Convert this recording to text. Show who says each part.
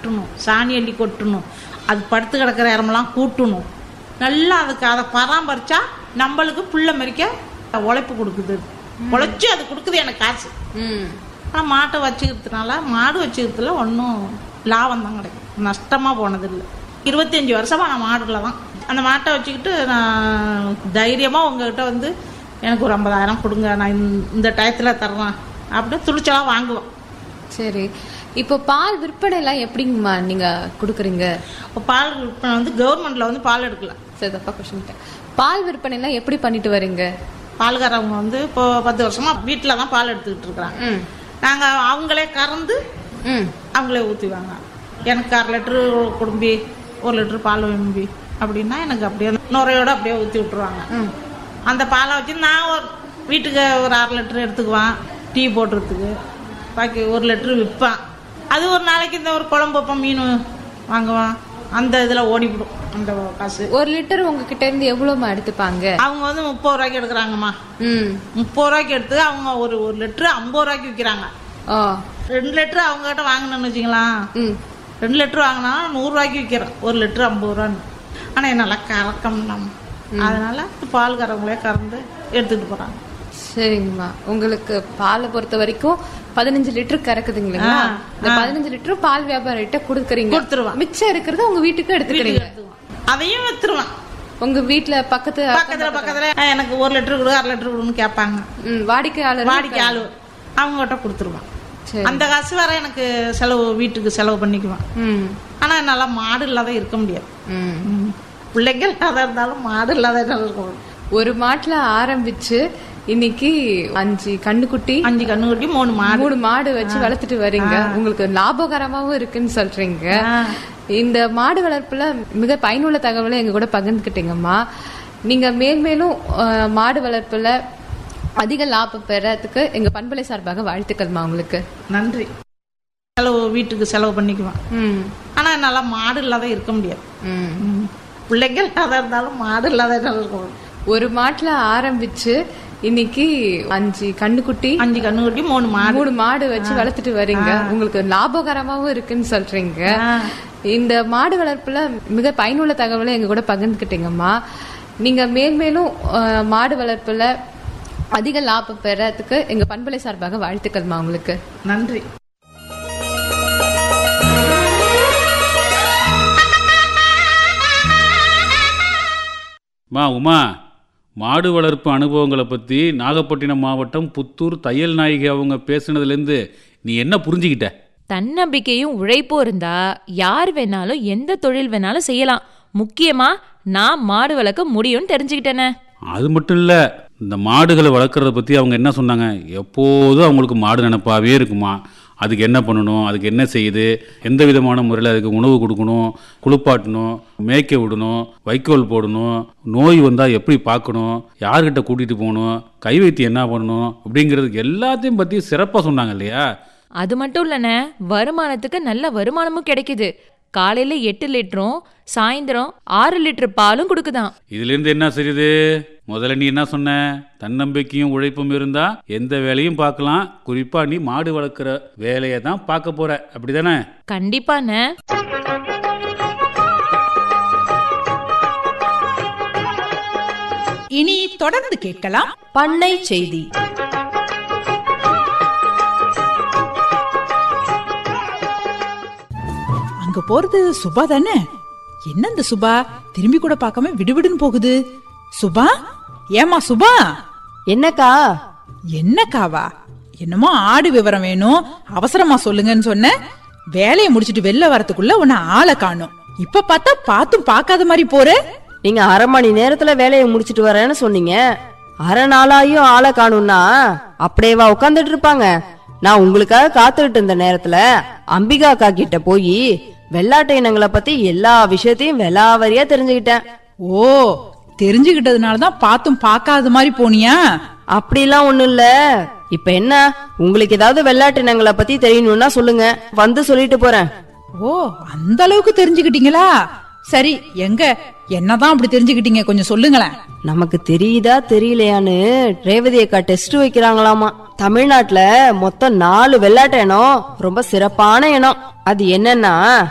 Speaker 1: தட்டணும் சாணி அள்ளி கொட்டணும் அது படுத்து கிடக்கிற இடமெல்லாம் கூட்டணும் நல்லா அதுக்கு அதை பராமரிச்சா நம்மளுக்கு புள்ள மறிக்க உழைப்பு கொடுக்குது உழைச்சி அது கொடுக்குது எனக்கு காசு
Speaker 2: ம்
Speaker 1: ஆனால் மாட்டை வச்சுக்கிறதுனால மாடு வச்சுக்கிறதுல ஒன்றும் லாபம் தான் கிடைக்கும் நஷ்டமாக போனதில்லை இருபத்தஞ்சி வருஷமா நான் மாடுல தான் அந்த மாட்டை வச்சுக்கிட்டு நான் தைரியமாக உங்ககிட்ட வந்து எனக்கு ஒரு ஐம்பதாயிரம் கொடுங்க நான் இந்த- இந்த டயத்தில் தர்றேன் அப்படின்னு துணிச்சலாக வாங்குவேன்
Speaker 2: சரி இப்போ பால் விற்பனை எல்லாம் எப்படிங்கம்மா நீங்க கொடுக்குறீங்க
Speaker 1: இப்போ பால் விற்பனை வந்து கவர்மெண்ட்டில் வந்து பால் எடுக்கலாம்
Speaker 2: சரி தப்பா கொஸ்டின் பால் விற்பனை எல்லாம் எப்படி பண்ணிட்டு வரீங்க
Speaker 1: பால்காரவங்க வந்து இப்போ பத்து வருஷமா வீட்டில் தான் பால் எடுத்துக்கிட்டு இருக்கிறாங்க
Speaker 2: ம்
Speaker 1: நாங்கள் அவங்களே கறந்து
Speaker 2: ம்
Speaker 1: அவங்களே ஊற்றிவாங்க எனக்கு அரை லிட்ரு குடும்பி ஒரு லிட்ரு பால் வேணும்பி அப்படின்னா எனக்கு அப்படியே நுரையோட அப்படியே ஊற்றி விட்ருவாங்க
Speaker 2: ம்
Speaker 1: அந்த பாலை வச்சு நான் ஒரு வீட்டுக்கு ஒரு அரை லிட்டரு எடுத்துக்குவேன் டீ போடுறதுக்கு பாக்கி ஒரு லிட்டரு விற்பேன் அது ஒரு நாளைக்கு இந்த ஒரு குழம்பு வைப்பேன் மீன் வாங்குவேன் அந்த இதில் ஓடிவிடும் அந்த காசு
Speaker 2: ஒரு லிட்டர் உங்ககிட்ட இருந்து எவ்வளவுமா எடுத்துப்பாங்க
Speaker 1: அவங்க வந்து முப்பது ரூபாய்க்கு எடுக்கிறாங்கம்மா
Speaker 2: ம்
Speaker 1: முப்பது ரூபாய்க்கு எடுத்து அவங்க ஒரு ஒரு லிட்டரு ஐம்பது ரூபாய்க்கு விற்கிறாங்க
Speaker 2: ஓ
Speaker 1: ரெண்டு லிட்டரு அவங்ககிட்ட வாங்கினோன்னு வச்சுக்கலாம்
Speaker 2: ம்
Speaker 1: ரெண்டு லிட்டர் வாங்கினா நூறுரூவாய்க்கு விற்கிறேன் ஒரு லிட்டர் ஐம்பது ரூபான்னு ஆனால் என்னால் கறக்கம் நம்ம அதனால பால் கறவங்களே கறந்து எடுத்துகிட்டு போகிறாங்க
Speaker 2: சரிங்கம்மா உங்களுக்கு பாலை பொறுத்த வரைக்கும் பதினஞ்சு லிட்டர் கறக்குதுங்களா
Speaker 1: ஆ,
Speaker 2: இந்த பதினஞ்சு லிட்டர் பால் வியாபாரிட்ட கொடுக்குறீங்க
Speaker 1: கொடுத்துருவேன்.
Speaker 2: மிச்சம் இருக்கிறது உங்க வீட்டுக்கு எடுத்துக்கிறீங்க
Speaker 1: அதையும் விற்றுருவேன்
Speaker 2: உங்க வீட்டுல பக்கத்து
Speaker 1: பக்கத்தில் பக்கத்தில் எனக்கு ஒரு லிட்டர் கொடு அரை லிட்டர் கொடுன்னு கேட்பாங்க
Speaker 2: ம், வாடிக்கையாளர்
Speaker 1: வாடிக்கை ஆளு அவங்ககிட்ட கொடுத்துருவேன்
Speaker 2: சரி
Speaker 1: அந்த காசு வேற எனக்கு செலவு வீட்டுக்கு செலவு பண்ணிக்குவேன்
Speaker 2: ம்
Speaker 1: ஆனால் என்னால் மாடு இல்லாத இருக்க முடியாது
Speaker 2: ம்
Speaker 1: ம். பிள்ளைங்க இல்லாத இருந்தாலும் மாடு இல்லாத என்னால் இருக்க முடியாது
Speaker 2: ஒரு மாட்டுல ஆரம்பிச்சு இன்னைக்கு அஞ்சு கண்ணுக்குட்டி
Speaker 1: அஞ்சு கண்ணு கட்டி மூணு மாடு
Speaker 2: மூணு மாடு வச்சு வளர்த்துட்டு வரீங்க உங்களுக்கு லாபகரமாவும் இருக்குன்னு சொல்றீங்க
Speaker 1: ஆ.
Speaker 2: இந்த மாடு வளர்ப்புல மிக பயனுள்ள தகவலை எங்க கூட பகிர்ந்துக்கிட்டீங்கம்மா நீங்க மேன்மேலும் அஹ், மாடு வளர்ப்புல அதிக லாபம் பெறத்துக்கு எங்க பண்பலை சார்பாக வாழ்த்துக்கள்மா உங்களுக்கு
Speaker 1: நன்றி செலவு வீட்டுக்கு செலவு பண்ணிக்குவேன்
Speaker 2: ம்
Speaker 1: ஆனால் என்னால் மாடு இல்லாத இருக்க முடியாது
Speaker 2: ம்
Speaker 1: ம். பிள்ளைங்க இல்லாத இருந்தாலும் மாடு இல்லாத என்னால் இருக்க முடியாது
Speaker 2: ஒரு மாட்டுல ஆரம்பிச்சு இன்னைக்கு அஞ்சு கண்ணுக்குட்டி
Speaker 1: அஞ்சு கண்ணு கட்டி மூணு மாடு
Speaker 2: மூணு மாடு வச்சு வளர்த்துட்டு வரீங்க உங்களுக்கு லாபகரமாவும் இருக்குன்னு சொல்றீங்க
Speaker 1: ஆ.
Speaker 2: இந்த மாடு வளர்ப்புல மிக பயனுள்ள தகவலை எங்க கூட பகிர்ந்துக்கிட்டீங்கம்மா நீங்க மேன்மேலும் அஹ், மாடு வளர்ப்புல அதிக லாபம் பெறத்துக்கு எங்க பண்பலை சார்பாக வாழ்த்துக்கள்மா உங்களுக்கு
Speaker 1: நன்றி
Speaker 3: மா உமா மாடு வளர்ப்பு அனுபவங்களை பற்றி நாகப்பட்டினம் மாவட்டம் புத்தூர் தையல் நாயகி அவங்க பேசுனதுலேருந்து நீ என்ன புரிஞ்சுக்கிட்ட
Speaker 4: தன்னம்பிக்கையும் உழைப்பும் இருந்தா யார் வேணாலும் எந்த தொழில் வேணாலும் செய்யலாம் முக்கியமா நான் மாடு வளர்க்க முடியும்னு தெரிஞ்சுக்கிட்டேனே
Speaker 3: அது மட்டும் இல்லை இந்த மாடுகளை வளர்க்குறத பற்றி அவங்க என்ன சொன்னாங்க எப்போதும் அவங்களுக்கு மாடு நினப்பாவே இருக்குமா அதுக்கு என்ன பண்ணணும் அதுக்கு என்ன செய்யுது எந்த விதமான முறையில் அதுக்கு உணவு கொடுக்கணும் குளிப்பாட்டணும் மேய்க்க விடணும் வைக்கோல் போடணும் நோய் வந்தால் எப்படி பார்க்கணும் யார்கிட்ட கூட்டிகிட்டு போகணும் கை வைத்தியம் என்ன பண்ணணும் அப்படிங்கிறதுக்கு எல்லாத்தையும் பற்றி சிறப்பாக சொன்னாங்க இல்லையா
Speaker 4: அது மட்டும் இல்லைண்ணே வருமானத்துக்கு நல்ல வருமானமும் கிடைக்குது காலையில எட்டு லிட்டரும் சாயந்தரம் ஆறு லிட்டர் பாலும் கொடுக்குதாம்
Speaker 3: இதுலேருந்து என்ன தெரியுது முதல்ல நீ என்ன சொன்ன தன்னம்பிக்கையும் உழைப்பும் இருந்தா எந்த வேலையும் பார்க்கலாம் குறிப்பா நீ மாடு வளர்க்குற வேலையை தான் பார்க்க போற அப்படிதானே
Speaker 4: கண்டிப்பாண்ணே
Speaker 5: இனி தொடர்ந்து கேட்கலாம்
Speaker 6: பண்ணை செய்தி
Speaker 5: அங்க போறது சுபா தானே என்ன இந்த சுபா திரும்பி கூட பார்க்காம விடுவிடுன்னு போகுது சுபா ஏமா சுபா
Speaker 6: என்னக்கா
Speaker 5: என்னக்காவா என்னமோ ஆடு விவரம் வேணும் அவசரமா சொல்லுங்கன்னு சொன்ன வேலையை முடிச்சிட்டு வெளில வரதுக்குள்ள உன்னை ஆளை காணும் இப்ப பார்த்தா பார்த்தும் பார்க்காத மாதிரி போற
Speaker 6: நீங்க அரை மணி நேரத்துல வேலையை முடிச்சிட்டு வரேன்னு சொன்னீங்க அரை நாளாயும் ஆளை காணும்னா அப்படியேவா உட்காந்துட்டு இருப்பாங்க நான் உங்களுக்காக காத்துக்கிட்டு இருந்த நேரத்துல அம்பிகா அக்கா கிட்ட போய் வெள்ளாட்டு இனங்களை பத்தி எல்லா விஷயத்தையும் வெளாவரியா தெரிஞ்சுக்கிட்டேன்
Speaker 5: ஓ தெரிஞ்சுகிட்டதுனாலதான் பார்த்தும் பார்க்காத மாதிரி போனியா
Speaker 6: அப்படிலாம் ஒண்ணும் இல்ல இப்ப என்ன உங்களுக்கு ஏதாவது வெள்ளாட்டு இனங்களை பத்தி தெரியணும்னா சொல்லுங்க வந்து சொல்லிட்டு போறேன்
Speaker 5: ஓ அந்த அளவுக்கு தெரிஞ்சுக்கிட்டீங்களா சரி எங்க என்னதான் அப்படி தெரிஞ்சுக்கிட்டீங்க கொஞ்சம் சொல்லுங்களேன்
Speaker 6: நமக்கு தெரியுதா தெரியலையான்னு ரேவதி அக்கா டெஸ்ட் வைக்கிறாங்களாமா தமிழ்நாட்டுல மொத்தம் நாலு வெள்ளாட்டு இனம் ரொம்ப சிறப்பான இனம் அது என்னன்னா